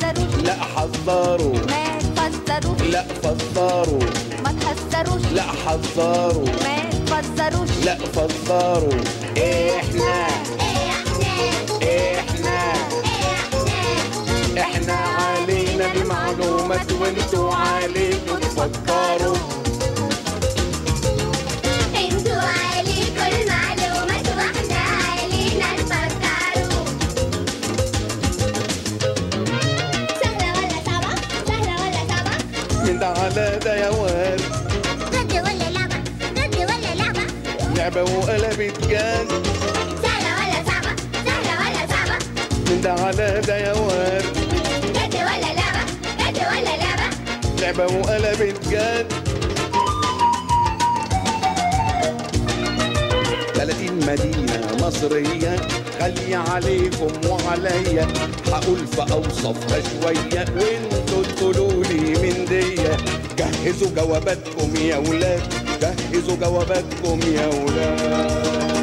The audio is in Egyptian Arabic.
تفسروش لا حذروا ما تفسروش لا فسروا ما تحسروش لا حذروا ما تفسروش لا فسروا احنا احنا احنا علينا بمعلومات وانتوا عليكم تفكروا انتوا عليكم المعلومات واحنا علينا نفكروا سهلة ولا صعبة؟ سهلة ولا صعبة؟ من ده على ده يا واد جد ولا لعبة؟ جد ولا لعبة؟ لعبة وقلبت جد سهلة ولا صعبة؟ سهلة ولا صعبة؟ من ده على ده يا واد جد ولا لعبة؟ جد ولا لعبة؟ لعبة وقلبت جد 30 مدينة مصرية غالية عليكم وعليا هقول في أوصافها شوية وانتوا تقولوا لي من دي جهزوا جواباتكم يا ولاد جهزوا جواباتكم يا ولاد